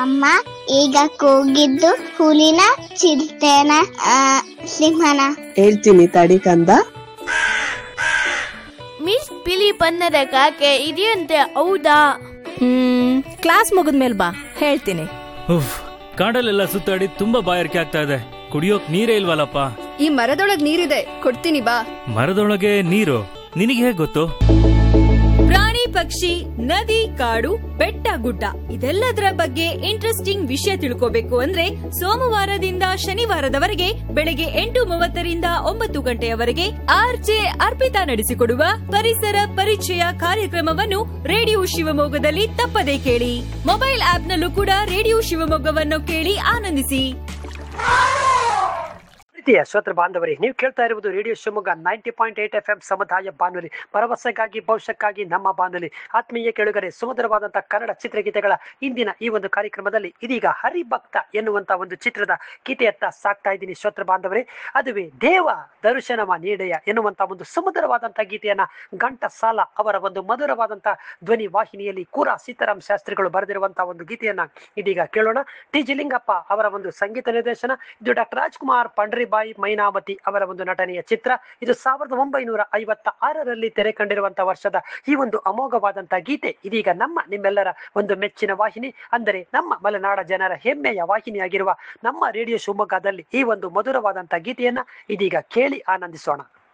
ಅಮ್ಮ ಈಗ ಕೂಗಿದ್ದು ಹುಲಿನ ಚಿರತೆನ ಆ, ಸಿಂಹನ ಹೇಳ್ತೀನಿ ತಡಿ ಕಂದ ಮಿಸ್ ಬಿಳಿ ಬಣ್ಣದ ಕಾಗೆ ಇದೆಯಂತೆ ಹೌದಾ ಹ್ಮ್ ಕ್ಲಾಸ್ ಮುಗಿದ್ಮೇಲೆ ಬಾ ಹೇಳ್ತೀನಿ ಉಫ್ ಕಾಡಲ್ಲೆಲ್ಲ ಸುತ್ತಾಡಿ ತುಂಬಾ ಬಾಯಾರಿಕೆ ಆಗ್ತಾ ಇದೆ ಕುಡಿಯೋಕ್ ನೀರೇ ಇಲ್ವಲ್ಲಪ್ಪ ಈ ಮರದೊಳಗ್ ನೀರಿದೆ ಕೊಡ್ತೀನಿ ಬಾ ಮರದೊಳಗೆ ನೀರು ನಿನಗೆ ಹೇಗ್ ಗೊತ್ತು ಪ್ರಾಣಿ ಪಕ್ಷಿ ನದಿ ಕಾಡು ಬೆಟ್ಟ ಗುಡ್ಡ ಇದೆಲ್ಲದರ ಬಗ್ಗೆ ಇಂಟ್ರೆಸ್ಟಿಂಗ್ ವಿಷಯ ತಿಳ್ಕೋಬೇಕು ಅಂದ್ರೆ ಸೋಮವಾರದಿಂದ ಶನಿವಾರದವರೆಗೆ ಬೆಳಗ್ಗೆ ಎಂಟು ಮೂವತ್ತರಿಂದ ಒಂಬತ್ತು ಗಂಟೆಯವರೆಗೆ ಆರ್ಜೆ ಅರ್ಪಿತಾ ನಡೆಸಿಕೊಡುವ ಪರಿಸರ ಪರಿಚಯ ಕಾರ್ಯಕ್ರಮವನ್ನು ರೇಡಿಯೋ ಶಿವಮೊಗ್ಗದಲ್ಲಿ ತಪ್ಪದೇ ಕೇಳಿ ಮೊಬೈಲ್ ಆಪ್ನಲ್ಲೂ ಕೂಡ ರೇಡಿಯೋ ಶಿವಮೊಗ್ಗವನ್ನು ಕೇಳಿ ಆನಂದಿಸಿ ಪ್ರೀತಿಯ ಶ್ರೋತೃ ಬಾಂಧವರೇ ನೀವು ಕೇಳ್ತಾ ಇರುವುದು radio Shivamogga ninety point eight F M ಸಮುದಾಯ ಬಾನುಲಿ ಭರವಸೆಗಾಗಿ ಭವಿಷ್ಯಕ್ಕಾಗಿ ನಮ್ಮ ಬಾನುಲಿ ಆತ್ಮೀಯ ಕೆಳುಗರೆ ಸುಮಧುರವಾದಂತಹ ಕನ್ನಡ ಚಿತ್ರಗೀತೆಗಳ ಇಂದಿನ ಈ ಒಂದು ಕಾರ್ಯಕ್ರಮದಲ್ಲಿ ಇದೀಗ ಹರಿಭಕ್ತ ಎನ್ನುವಂತ ಒಂದು ಚಿತ್ರದ ಗೀತೆಯತ್ತ ಸಾಕ್ತಾ ಇದ್ದೀನಿ ಶ್ರೋತೃ ಬಾಂಧವರೇ ಅದುವೇ ದೇವ ದರ್ಶನವ ನೀಡೆಯ ಎನ್ನುವಂತ ಒಂದು ಸುಮಧುರವಾದಂತಹ ಗೀತೆಯನ್ನ ಗಂಟ ಸಾಲ ಅವರ ಒಂದು ಮಧುರವಾದಂತಹ ಧ್ವನಿ ವಾಹಿನಿಯಲ್ಲಿ ಕೂರ ಸೀತಾರಾಮ್ ಶಾಸ್ತ್ರಿಗಳು ಬರೆದಿರುವಂತಹ ಒಂದು ಗೀತೆಯನ್ನ ಇದೀಗ ಕೇಳೋಣ ಟಿ ಜಿ ಲಿಂಗಪ್ಪ ಅವರ ಒಂದು ಸಂಗೀತ ನಿರ್ದೇಶನ ಇದು ಡಾಕ್ಟರ್ ರಾಜ್ಕುಮಾರ್ ಪಂಡ್ರಿಬಾಯಿ ಮೈನಾವತಿ ಅವರ ಒಂದು ನಟನೆಯ ಚಿತ್ರ ಇದು ಸಾವಿರದ ಒಂಬೈನೂರ ಐವತ್ತ ಆರರಲ್ಲಿ ತೆರೆ ಕಂಡಿರುವಂತಹ ವರ್ಷದ ಈ ಒಂದು ಅಮೋಘವಾದಂತಹ ಗೀತೆ ಇದೀಗ ನಮ್ಮ ನಿಮ್ಮೆಲ್ಲರ ಒಂದು ಮೆಚ್ಚಿನ ವಾಹಿನಿ ಅಂದರೆ ನಮ್ಮ ಮಲೆನಾಡ ಜನರ ಹೆಮ್ಮೆಯ ವಾಹಿನಿಯಾಗಿರುವ ನಮ್ಮ ರೇಡಿಯೋ ಶಿವಮೊಗ್ಗದಲ್ಲಿ ಈ ಒಂದು ಮಧುರವಾದಂತಹ ಗೀತೆಯನ್ನ ಇದೀಗ ಕೇಳಿ ಆನಂದಿಸೋಣ